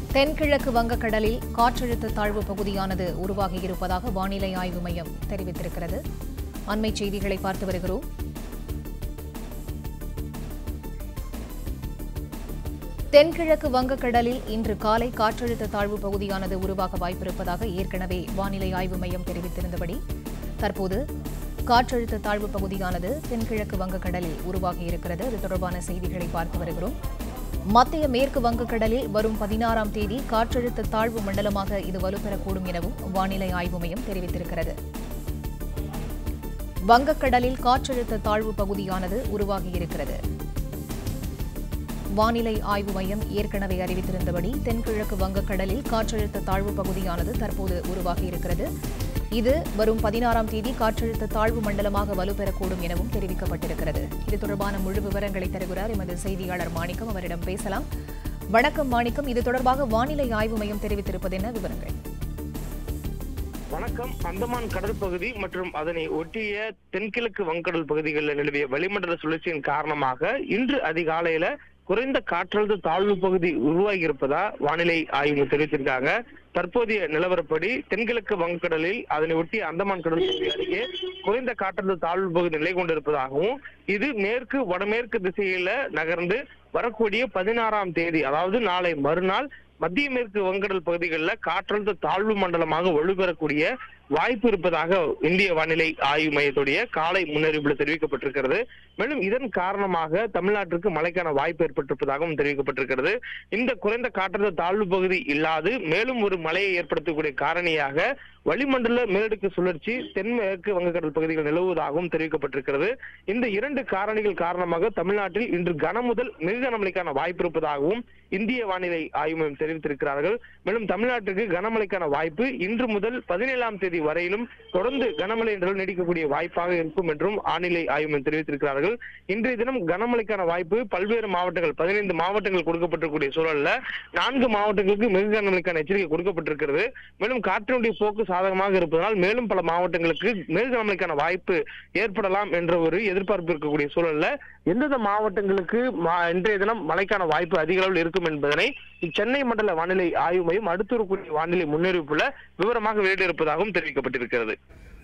தென்கிழக்கு வங்கக்கடலில் காற்றழுத்த தாழ்வு பகுதியானது உருவாகியிருப்பதாக வானிலை ஆய்வு மையம் தெரிவித்திருக்கிறது அண்மைச் செய்திகளை பார்த்து வருகிறோம் தென்கிழக்கு வங்கக்கடலில் இன்று காலை காற்றழுத்த தாழ்வு பகுதியானது உருவாக வாய்ப்பிருப்பதாக ஏற்கனவே வானிலை ஆய்வு மையம் தெரிவித்திருந்தபடி தற்போது காற்றழுத்த தாழ்வு பகுதியானது தென்கிழக்கு வங்கக்கடலில் உருவாகியிருக்கிறது இது தொடர்பான செய்திகளை பார்த்து வருகிறோம் மத்திய மேற்கு வங்கக்கடலில் வரும் பதினாறாம் தேதி காற்றழுத்த தாழ்வு மண்டலமாக இது வலுப்பெறக்கூடும் எனவும் வானிலை ஆய்வு மையம் தெரிவித்திருக்கிறது வங்கக்கடலில் காற்றழுத்த தாழ்வு பகுதியானது உருவாகியிருக்கிறது வானிலை ஆய்வு மையம் ஏற்கனவே அறிவித்திருந்தபடி தென்கிழக்கு வங்கக்கடலில் காற்றழுத்த தாழ்வு பகுதியானது தற்போது உருவாகியிருக்கிறது இது வரும் பதினாறாம் தேதி காற்றழுத்த தாழ்வு மண்டலமாக வலுப்பெறக்கூடும் எனவும் தெரிவிக்கப்பட்டிருக்கிறது இது தொடர்பான முழு விவரங்களை தருகிறார் எமது செய்தியாளர் மாணிக்கம் அவரிடம் பேசலாம் வணக்கம் மாணிக்கம் இது தொடர்பாக வானிலை ஆய்வு மையம் தெரிவித்திருப்பது என்ன விவரங்கள் வணக்கம் அந்தமான் கடல் பகுதி மற்றும் அதனை ஒட்டிய தென்கிழக்கு வங்கடல் பகுதிகளில் நிலவிய வளிமண்டல சுழற்சியின் காரணமாக இன்று அதிகாலையில குறைந்த காற்றழுத்த தாழ்வு பகுதி உருவாகி இருப்பதா வானிலை ஆய்வு தெரிவித்திருக்காங்க தற்போதைய நிலவரப்படி தென்கிழக்கு வங்கக்கடலில் அதனை ஒட்டிய அந்தமான் கடல் பகுதி அருகே குறைந்த காற்றழுத்த தாழ்வு பகுதி நிலை கொண்டிருப்பதாகவும் இது மேற்கு வடமேற்கு திசையில நகர்ந்து வரக்கூடிய பதினாறாம் தேதி அதாவது நாளை மறுநாள் மத்திய மேற்கு வங்கடல் பகுதிகளில் காற்றழுத்த தாழ்வு மண்டலமாக வலுப்பெறக்கூடிய வாய்ப்பு இருப்பதாக இந்திய வானிலை ஆய்வு மையத்துடைய காலை முன்னறிவிப்பில் தெரிவிக்கப்பட்டிருக்கிறது மேலும் இதன் காரணமாக தமிழ்நாட்டிற்கு மழைக்கான வாய்ப்பு ஏற்பட்டிருப்பதாகவும் தெரிவிக்கப்பட்டிருக்கிறது இந்த குறைந்த காற்றழுத்த தாழ்வு பகுதி இல்லாது மேலும் ஒரு மழையை ஏற்படுத்தக்கூடிய காரணியாக வளிமண்டல மேலடுக்கு சுழற்சி தென்மேற்கு வங்கக்கடல் பகுதிகள் நிலவுவதாகவும் தெரிவிக்கப்பட்டிருக்கிறது இந்த இரண்டு காரணிகள் காரணமாக தமிழ்நாட்டில் இன்று கனமுதல் மிக கனமழைக்கான வாய்ப்பு இருப்பதாகவும் இந்திய வானிலை ஆய்வு மையம் தெரிவித்திருக்கிறார்கள் மேலும் தமிழ்நாட்டிற்கு கனமழைக்கான வாய்ப்பு இன்று முதல் பதினேழாம் தேதி வரையிலும் தொடர்ந்து கனமழை என்று நீடிக்கக்கூடிய வாய்ப்பாக இருக்கும் என்றும் வானிலை ஆய்வு மையம் தெரிவித்திருக்கிறார்கள் இன்றைய தினம் கனமழைக்கான வாய்ப்பு பல்வேறு மாவட்டங்கள் பதினைந்து மாவட்டங்கள் கொடுக்கப்பட்டிருக்கக்கூடிய சூழல்ல நான்கு மாவட்டங்களுக்கு மிக கனமழைக்கான எச்சரிக்கை கொடுக்கப்பட்டிருக்கிறது மேலும் காற்றினுடைய போக்கு சாதகமாக இருப்பதனால் மேலும் பல மாவட்டங்களுக்கு மிக கனமழைக்கான வாய்ப்பு ஏற்படலாம் என்ற ஒரு எதிர்பார்ப்பு இருக்கக்கூடிய சூழல்ல எந்தெந்த மாவட்டங்களுக்கு மா- இன்றைய தினம் மழைக்கான வாய்ப்பு அதிக அளவில் இருக்கும் என்பதனை சென்னை மண்டல வானிலை ஆய்வு மையம் அடுத்து வரக்கூடிய வானிலை முன்னறிவிப்புல விவரமாக வெளியிட இருப்பதாகவும் தெரிவிக்கப்பட்டிருக்கிறது